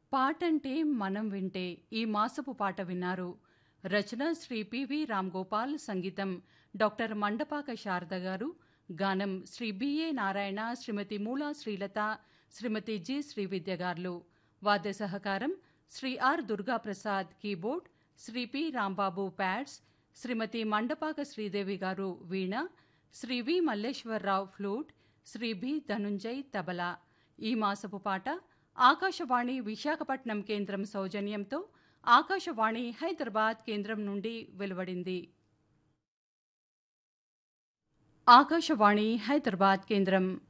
పాటంటే మనం వింటే ఈ మాసపు పాట విన్నారు రచన శ్రీ పివి రామ్ గోపాల్ సంగీతం డాక్టర్ మండపాక శారద గారు గానం శ్రీ బిఏ నారాయణ శ్రీమతి మూలా శ్రీలత శ్రీమతి జి శ్రీవిద్య గారు వాద్య సహకారం Shri R Durgaprasad keyboard Shri P Rambabu pads Shrimati Mandapaka Sridevi garu veena Shri V Malleswararao flute Shri B Dhananjay tabla ఈ మాసపు పాట ఆకాశవాణి విశాఖపట్నం కేంద్రం సౌజన్యంతో ఆకాశవాణి హైదరాబాద్ కేంద్రం నుండి వెలువడింది ఆకాశవాణి హైదరాబాద్ కేంద్రం